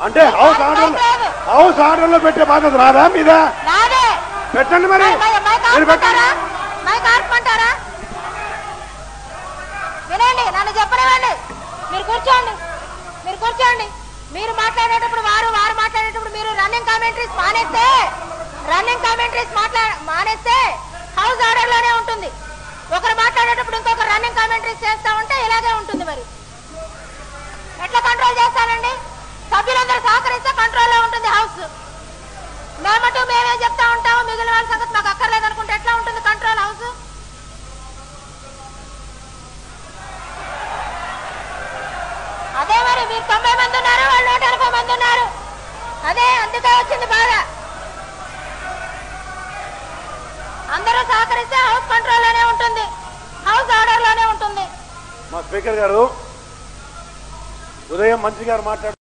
అంటే house order house order లో పెట్టే బాధ్యత రాదా మీద నాదే పెట్టండి మరి మై- మై- మైక్ మీరు పెట్టండి ఆపుకుంటారా మైక్ ఆపుకుంటారా వినండి నన్ను చెప్పనివ్వండి మీరు కూర్చోండి మీరు కూర్చోండి మీరు మాట్లాడేటప్పుడు వారు వారు మాట్లాడేటప్పుడు మీరు రన్నింగ్ కామెంటరీస్ మానేస్తే రన్నింగ్ కామెంటరీస్ మాట్లా మానేస్తే హౌస్ ఆర్డర్ లోనే ఉంటుంది ఒకరు మాట్లాడేటప్పుడు ఇంకొకరు రన్నింగ్ కామెంటరీస్ చేస్తా ఉంటే ఇలాగే ఉంటుంది మరి ఎట్లా కంట్రోల్ చేస్తానండి సభ్యులందరూ సహకరిస్తే కంట్రోల్లో ఉంటుంది హౌస్ మేమంటూ మేమే చెప్తా ఉంటాము మిగిలిన వాళ్ళ సంగతి మాకు అక్కర్లేదు అనుకుంటే ఎట్లా ఉంటుంది కంట్రోల్ హౌస్ అదే మరి మీరు తొంభై మంది ఉన్నారు వాళ్ళు నూట ఎనభై మంది ఉన్నారు అదే అందుకే వచ్చింది బాధ అందరూ సహకరిస్తే హౌస్ కంట్రోల్ లోనే ఉంటుంది హౌస్ ఆర్డర్ లోనే ఉంటుంది మా స్పీకర్ గారు ఉదయం మంత్రి గారు మాట్లాడు